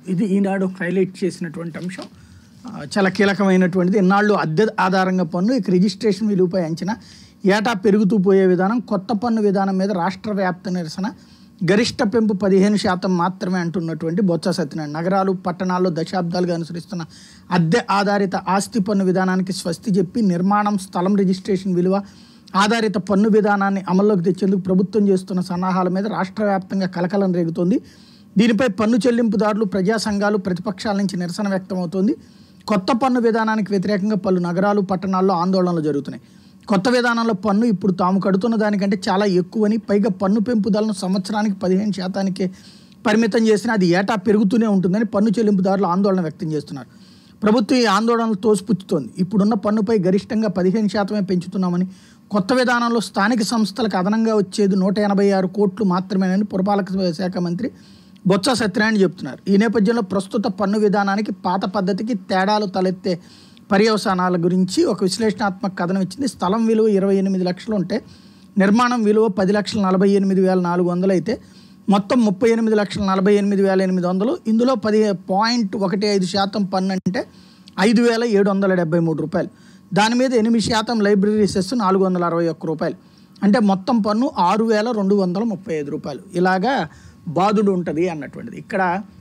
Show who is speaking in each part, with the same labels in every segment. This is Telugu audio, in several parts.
Speaker 1: ఇది ఈనాడు హైలైట్ చేసినటువంటి అంశం ఆ, చాలా కీలకమైనటువంటిది ఇన్నాళ్ళు అద్దె ఆధారంగా పన్ను ఇక రిజిస్ట్రేషన్ విలువపై అంచనా ఏటా పెరుగుతూ పోయే విధానం కొత్త పన్ను విధానం మీద రాష్ట్ర వ్యాప్త నిరసన గరిష్ట పెంపు పదిహేను శాతం మాత్రమే అంటున్నటువంటి బొత్స సత్యనారాయణ నగరాలు పట్టణాల్లో దశాబ్దాలుగా అనుసరిస్తున్న అద్దె ఆధారిత ఆస్తి పన్ను విధానానికి స్వస్తి చెప్పి నిర్మాణం స్థలం రిజిస్ట్రేషన్ విలువ ఆధారిత పన్ను విధానాన్ని అమల్లోకి తెచ్చేందుకు ప్రభుత్వం చేస్తున్న సన్నాహాల మీద రాష్ట్ర వ్యాప్తంగా కలకలం రేగుతోంది దీనిపై పన్ను చెల్లింపుదారులు ప్రజా సంఘాలు ప్రతిపక్షాల నుంచి నిరసన వ్యక్తమవుతోంది కొత్త పన్ను విధానానికి వ్యతిరేకంగా పలు నగరాలు పట్టణాల్లో ఆందోళనలు జరుగుతున్నాయి కొత్త విధానంలో పన్ను ఇప్పుడు తాము కడుతున్న దానికంటే చాలా ఎక్కువని పైగా పన్ను పెంపుదలను సంవత్సరానికి పదిహేను శాతానికే పరిమితం చేసినా అది ఏటా పెరుగుతూనే ఉంటుందని పన్ను చెల్లింపుదారులు ఆందోళన వ్యక్తం చేస్తున్నారు ప్రభుత్వం ఈ ఆందోళనలు తోసిపుచ్చుతోంది ఇప్పుడున్న పన్నుపై గరిష్టంగా పదిహేను శాతమే పెంచుతున్నామని కొత్త విధానంలో స్థానిక సంస్థలకు అదనంగా వచ్చేది నూట ఎనభై ఆరు కోట్లు మాత్రమేనని పురపాలక శాఖ మంత్రి బొత్స సత్యనారాయణ చెప్తున్నారు ఈ నేపథ్యంలో ప్రస్తుత పన్ను విధానానికి పాత పద్ధతికి తేడాలు తలెత్తే పర్యవసానాల గురించి ఒక విశ్లేషణాత్మక కథనం ఇచ్చింది స్థలం విలువ ఇరవై ఎనిమిది లక్షలు ఉంటే నిర్మాణం విలువ పది లక్షల నలభై ఎనిమిది వేల నాలుగు వందలు అయితే మొత్తం ముప్పై ఎనిమిది లక్షల నలభై ఎనిమిది వేల ఎనిమిది వందలు ఇందులో పది పాయింట్ ఒకటి ఐదు శాతం పన్ను అంటే ఐదు వేల ఏడు వందల డెబ్బై మూడు రూపాయలు దాని మీద ఎనిమిది శాతం లైబ్రరీ సెస్ నాలుగు వందల అరవై ఒక్క రూపాయలు అంటే మొత్తం పన్ను ఆరు వేల రెండు వందల ముప్పై ఐదు రూపాయలు ఇలాగా బాధుడు ఉంటుంది అన్నటువంటిది ఇక్కడ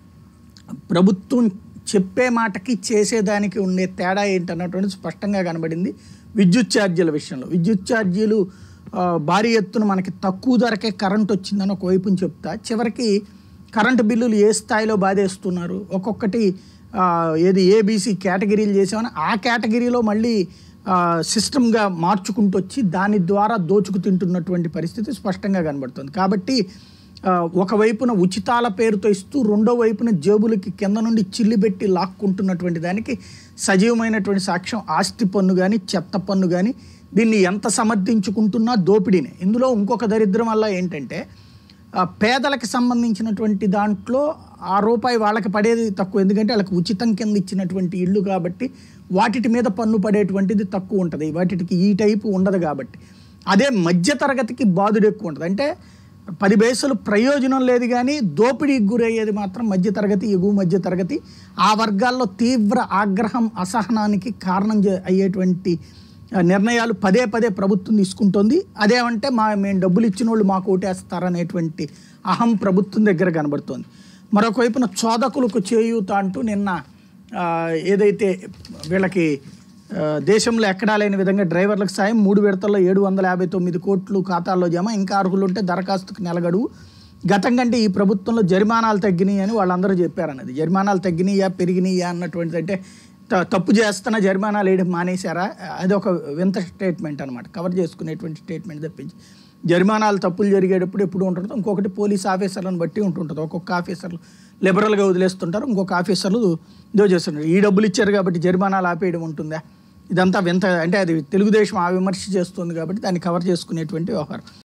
Speaker 1: ప్రభుత్వం చెప్పే మాటకి చేసేదానికి ఉండే తేడా ఏంటన్నటువంటిది స్పష్టంగా కనబడింది విద్యుత్ ఛార్జీల విషయంలో విద్యుత్ ఛార్జీలు ఆ, భారీ ఎత్తున మనకి తక్కువ ధరకే కరెంట్ వచ్చిందని ఒకవైపుని చెప్తా చివరికి కరెంటు బిల్లులు ఏ స్థాయిలో బాధేస్తున్నారు ఒక్కొక్కటి ఆ, ఏది ఏబీసీ కేటగిరీలు చేసామని ఆ కేటగిరీలో మళ్ళీ ఆ, సిస్టమ్గా మార్చుకుంటూ వచ్చి దాని ద్వారా దోచుకు తింటున్నటువంటి పరిస్థితి స్పష్టంగా కనబడుతుంది కాబట్టి ఆ, ఒకవైపున ఉచితాల పేరుతో ఇస్తూ రెండో వైపున జేబులకి కింద నుండి చిల్లి పెట్టి లాక్కుంటున్నటువంటి దానికి సజీవమైనటువంటి సాక్ష్యం ఆస్తి పన్ను కానీ చెత్త పన్ను కానీ దీన్ని ఎంత సమర్థించుకుంటున్నా దోపిడీనే ఇందులో ఇంకొక దరిద్రం వల్ల ఏంటంటే ఆ, పేదలకు సంబంధించినటువంటి దాంట్లో ఆ రూపాయి వాళ్ళకి పడేది తక్కువ ఎందుకంటే వాళ్ళకి ఉచితం కింద ఇచ్చినటువంటి ఇల్లు కాబట్టి వాటిటి మీద పన్ను పడేటువంటిది తక్కువ ఉంటుంది వాటికి ఈ టైపు ఉండదు కాబట్టి అదే మధ్యతరగతికి బాధుడు ఎక్కువ ఉంటుంది అంటే పది పైసలు ప్రయోజనం లేదు కానీ దోపిడీకి గురయ్యేది మాత్రం మధ్యతరగతి ఎగువ మధ్యతరగతి ఆ వర్గాల్లో తీవ్ర ఆగ్రహం అసహనానికి కారణం చే- అయ్యేటువంటి ఆ, నిర్ణయాలు పదే పదే ప్రభుత్వం తీసుకుంటోంది అదేమంటే మా మేము డబ్బులు ఇచ్చిన వాళ్ళు మాకు ఓటేస్తారనేటువంటి అహం ప్రభుత్వం దగ్గర కనబడుతోంది మరొక వైపున చోదకులకు చేయూత అంటూ నిన్న ఆ, ఏదైతే వీళ్ళకి ఆ, దేశంలో ఎక్కడా లేని విధంగా డ్రైవర్లకు సాయం మూడు విడతల్లో ఏడు వందల యాభై తొమ్మిది కోట్లు ఖాతాల్లో జమ ఇంకా అర్హులు ఉంటే దరఖాస్తుకు నెలగడువు గతం కంటే ఈ ప్రభుత్వంలో జరిమానాలు తగ్గినాయి అని వాళ్ళందరూ చెప్పారన్నది జరిమానాలు తగ్గినాయా పెరిగినాయా అన్నటువంటిది అంటే త- తప్పు చేస్తున్న జరిమానాలు వేయడం మానేశారా అది ఒక వింత స్టేట్మెంట్ అనమాట కవర్ చేసుకునేటువంటి స్టేట్మెంట్ తప్పించి జరిమానాలు తప్పులు జరిగేటప్పుడు ఎప్పుడు ఉంటుందో ఇంకొకటి పోలీస్ ఆఫీసర్లను బట్టి ఉంటుంటుంది ఒక్కొక్క ఆఫీసర్లు లిబరల్గా వదిలేస్తుంటారు ఇంకొక ఆఫీసర్లు ఇదో చేస్తుంటారు ఈ డబ్బులు ఇచ్చారు కాబట్టి జరిమానాలు ఆపేయడం ఉంటుందా ఇదంతా వింత అంటే అది తెలుగుదేశం ఆ విమర్శ చేస్తుంది కాబట్టి దాన్ని కవర్ చేసుకునేటువంటి వ్యవహారం